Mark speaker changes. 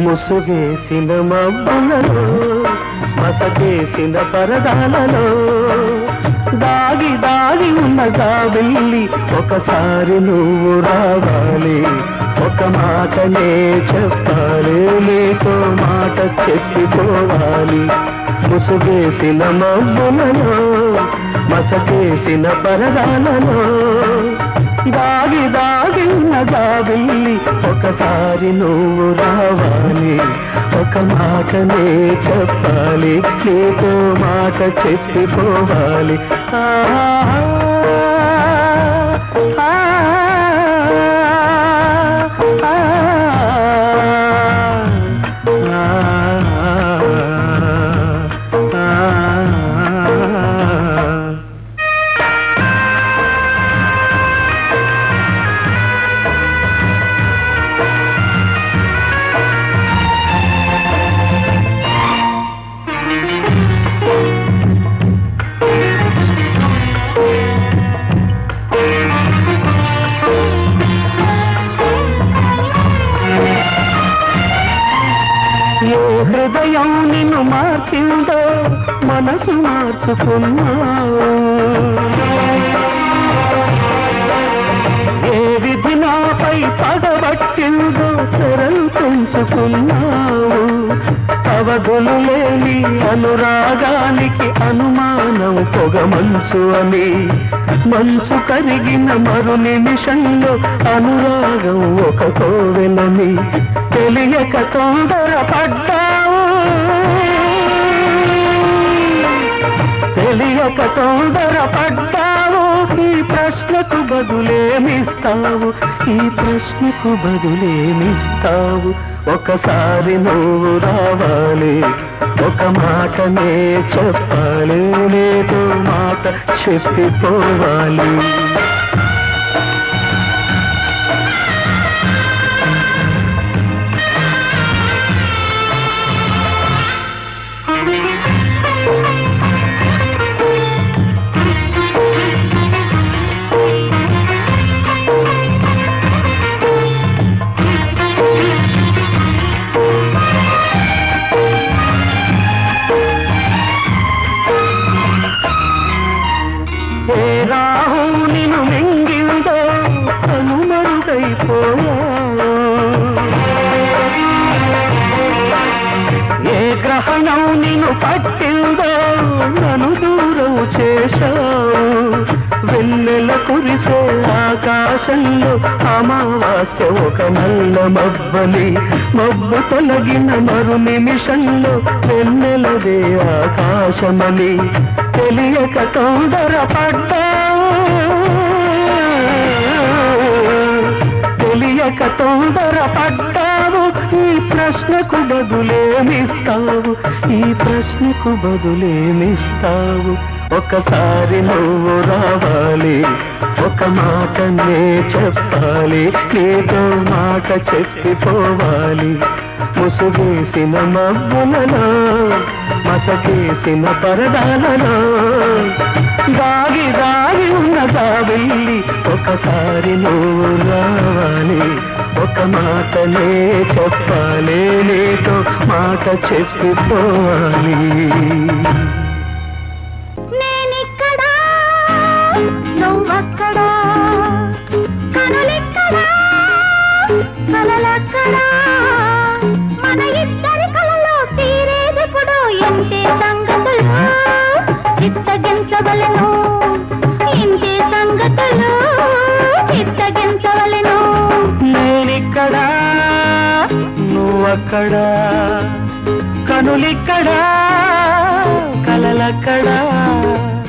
Speaker 1: ముసుగేసిన మబ్బులలో మసకేసిన పరదాలలో దాగి దాగి ఉన్న గాబిల్లి ఒకసారి నువ్వు రావాలి ఒక మాటనే చెప్పాలి నీతో మాట చెప్పిపోవాలి ముసుగేసిన మబ్బులలో మసకేసిన పరదాలలో దాగి దాగి ఉన్న గాబిల్లి ఒకసారి నువ్వు రావాలి ఒక మాటనే చెప్పాలి నీతో మాట చెప్పిపోవాలి ఆ, ఆ, ఆ, ఆ, ఆ. ఏ హృదయం నిన్ను మార్చిందో మనసు మార్చుకున్నావు ఏ విధి నాపై పగబట్టిందో తెరలు పెంచుకున్నావు అవధులు లేని అనురాగానికి అనుమానం పొగ మంచు అని మంచు కరిగిన మరు నిమిషంలో అనురాగం ఒక కోవెలని తెలియక తొందరపడ్డావు తెలియక తొందరపడ్డావు ఈ ప్రశ్నకు బదులేమిస్తావు ఈ ప్రశ్నకు బదులేమిస్తావు ఒకసారి నువ్వు రావాలి ఒక మాటనే చెప్పాలి లేదో మాట చెప్పిపోవాలి ఏ రాహు నిన్ను మింగిందో కనుమరుగైపోయా ఏ గ్రహణం నిన్ను పట్టిందో నన్ను దూరం చేశావు వెన్నెల కురిసే ఆకాశంలో అమావాస్య ఒక నల్ల మబ్బలి మబ్బు తొలగిన మరు నిమిషంలో వెన్నెలదే ఆకాశమని తెలియక తొందరపడ్డావు తెలియక తొందరపడ్డావు ఈ ప్రశ్నకు బదులేమిస్తావు ఈ ప్రశ్నకు బదులేమిస్తావు ఒకసారి నువ్వు రావాలి ఒక మాటనే చెప్పాలి నీతో మాట చెప్పిపోవాలి ముసుగేసిన మబ్బులలో మసకేసిన పరదాలలో దాగి దాగి ఉన్న దావిల్లి ఒకసారి నువ్వు రావాలి ఒక మాటనే చెప్పాలి నీతో మాట చెప్పిపోవాలి
Speaker 2: నేనిక్కడా నువ్వక్కడా కనులెక్కడా కలలక్కడా మన ఇద్దరి కలలో తీరేదెప్పుడు ఎంతే సంగతులు చిత్తగించవలను ఇంతే సంగతులు చిత్తగించవలను
Speaker 1: నేనిక్కడా నువ్వక్కడా కనులిక్కడా కలలక్కడా